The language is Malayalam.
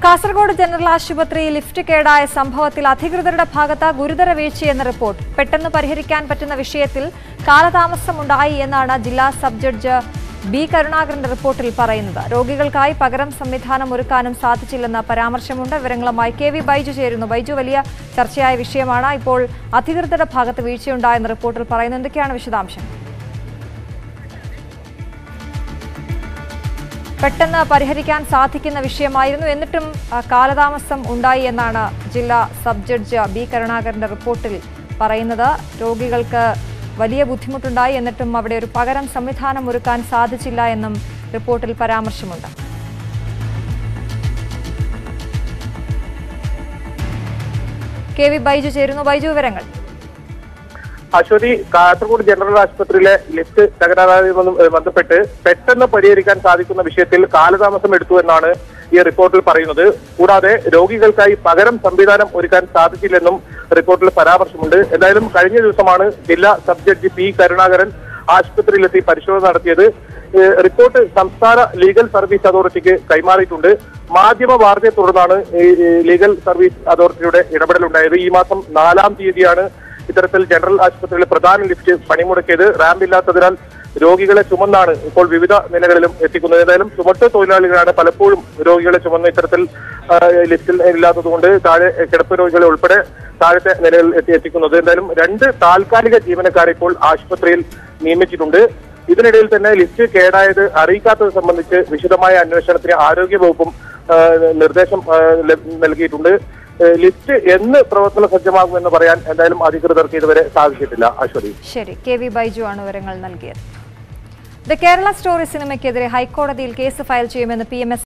കാസർഗോഡ് ജനറൽ ആശുപത്രി ലിഫ്റ്റ് കേടായ സംഭവത്തിൽ അധികൃതരുടെ ഭാഗത്ത് ഗുരുതര വീഴ്ചയെന്ന റിപ്പോർട്ട് പെട്ടെന്ന് പരിഹരിക്കാൻ പറ്റുന്ന വിഷയത്തിൽ കാലതാമസമുണ്ടായി എന്നാണ് ജില്ലാ സബ് ജഡ്ജ് ബി കരുണാകരന്റെ റിപ്പോർട്ടിൽ പറയുന്നത് രോഗികൾക്കായി പകരം സംവിധാനം ഒരുക്കാനും സാധിച്ചില്ലെന്ന പരാമർശമുണ്ട് വിവരങ്ങളുമായി കെ വി ബൈജു ചേരുന്നു ബൈജു വലിയ ചർച്ചയായ വിഷയമാണ് ഇപ്പോൾ അധികൃതരുടെ ഭാഗത്ത് വീഴ്ചയുണ്ടായെന്ന റിപ്പോർട്ടിൽ പറയുന്നു എന്തൊക്കെയാണ് വിശദാംശം പെട്ടെന്ന് പരിഹരിക്കാൻ സാധിക്കുന്ന വിഷയമായിരുന്നു എന്നിട്ടും ആ, കാലതാമസം ഉണ്ടായി എന്നാണ് ജില്ലാ സബ് ജഡ്ജ് ബി കരുണാകരന്റെ റിപ്പോർട്ടിൽ പറയുന്നത് രോഗികൾക്ക് വലിയ ബുദ്ധിമുട്ടുണ്ടായി എന്നിട്ടും അവിടെ ഒരു പകരം സംവിധാനം ഒരുക്കാൻ സാധിച്ചില്ല എന്നും റിപ്പോർട്ടിൽ പരാമർശമുണ്ട് കെ വി ബൈജു ചേരുന്നു ബൈജു വിവരങ്ങൾ അശ്വതി കാസർഗോഡ് ജനറൽ ആശുപത്രിയിലെ ലിഫ്റ്റ് തകരാറുമായി ബന്ധപ്പെട്ട് പെട്ടെന്ന് പരിഹരിക്കാൻ സാധിക്കുന്ന വിഷയത്തിൽ കാലതാമസം എടുത്തു എന്നാണ് ഈ റിപ്പോർട്ടിൽ പറയുന്നത് കൂടാതെ രോഗികൾക്കായി പകരം സംവിധാനം ഒരുക്കാൻ സാധിച്ചില്ലെന്നും റിപ്പോർട്ടിൽ പരാമർശമുണ്ട് എന്തായാലും കഴിഞ്ഞ ദിവസമാണ് ജില്ലാ സബ് ജഡ്ജി പി കരുണാകരൻ ആശുപത്രിയിലെത്തി പരിശോധന നടത്തിയത് ഏഹ് റിപ്പോർട്ട് സംസ്ഥാന ലീഗൽ സർവീസ് അതോറിറ്റിക്ക് കൈമാറിയിട്ടുണ്ട് മാധ്യമ വാർത്തയെ തുടർന്നാണ് ഈ ഈ ലീഗൽ സർവീസ് അതോറിറ്റിയുടെ ഇടപെടലുണ്ടായത് ഈ മാസം നാലാം തീയതിയാണ് ഇത്തരത്തിൽ ജനറൽ ആശുപത്രിയിലെ പ്രധാന ലിഫ്റ്റ് പണിമുടക്കിയത് റാമ്പ് ഇല്ലാത്തതിനാൽ രോഗികളെ ചുമന്നാണ് ഇപ്പോൾ വിവിധ നിലകളിലും എത്തിക്കുന്നത് ഏതായാലും ചുമട്ട് തൊഴിലാളികളാണ് പലപ്പോഴും രോഗികളെ ചുമന്ന് ഇത്തരത്തിൽ ആ, ലിഫ്റ്റിൽ ഇല്ലാത്തതുകൊണ്ട് താഴെ കിടപ്പ് രോഗികളെ ഉൾപ്പെടെ താഴത്തെ നിലയിൽ എത്തി എത്തിക്കുന്നത് എന്തായാലും രണ്ട് താൽക്കാലിക ജീവനക്കാരെ ഇപ്പോൾ ആശുപത്രിയിൽ നിയമിച്ചിട്ടുണ്ട് ഇതിനിടയിൽ തന്നെ ലിഫ്റ്റ് കേടായത് അറിയിക്കാത്തത് സംബന്ധിച്ച് വിശദമായ അന്വേഷണത്തിന് ആരോഗ്യ വകുപ്പും ആ, നിർദ്ദേശം ആ, ലഭ- നൽകിയിട്ടുണ്ട് ഏഹ് ലിഫ്റ്റ് എന്ന് പ്രവർത്തന സജ്ജമാകുമെന്ന് പറയാൻ എന്തായാലും അധികൃതർക്ക് ഇതുവരെ സാധിച്ചിട്ടില്ല അശ്വതി ശരി കെ വി ബൈജു ആണ് വിവരങ്ങൾ നൽകിയത് ദ കേരള സ്റ്റോറി സിനിമയ്ക്കെതിരെ ഹൈക്കോടതിയിൽ കേസ് ഫയൽ ചെയ്യുമെന്ന് പി എം എസ്